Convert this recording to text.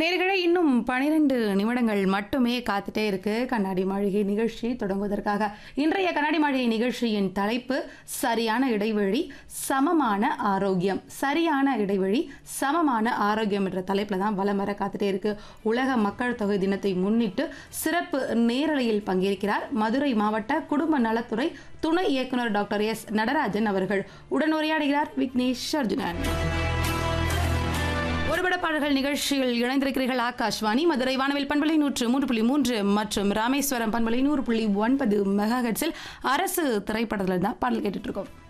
நேர்களே இன்னும் பனிரெண்டு நிமிடங்கள் மட்டுமே காத்துட்டே இருக்கு கண்ணாடி மாளிகை நிகழ்ச்சி தொடங்குவதற்காக இன்றைய கண்ணாடி மாளிகை நிகழ்ச்சியின் தலைப்பு சரியான இடைவெளி சமமான ஆரோக்கியம் சரியான இடைவெளி சமமான ஆரோக்கியம் என்ற தலைப்பில் தான் வலம் வர காத்துட்டே இருக்கு உலக மக்கள் தொகை தினத்தை முன்னிட்டு சிறப்பு நேரலையில் பங்கேற்கிறார் மதுரை மாவட்ட குடும்ப நலத்துறை துணை இயக்குனர் டாக்டர் எஸ் நடராஜன் அவர்கள் உடன் உரையாடுகிறார் விக்னேஷ் அர்ஜுனன் ஒருபட பாடல்கள் நிகழ்ச்சியில் இணைந்திருக்கிறீர்கள் ஆகாஷ்வாணி மதுரை வானவில் பண்பலை நூற்று மூன்று புள்ளி மூன்று மற்றும் ராமேஸ்வரம் பண்பலை நூறு புள்ளி ஒன்பது மெகா அரசு திரைப்படத்தில் தான் பாடல் கேட்டுட்டு இருக்கோம்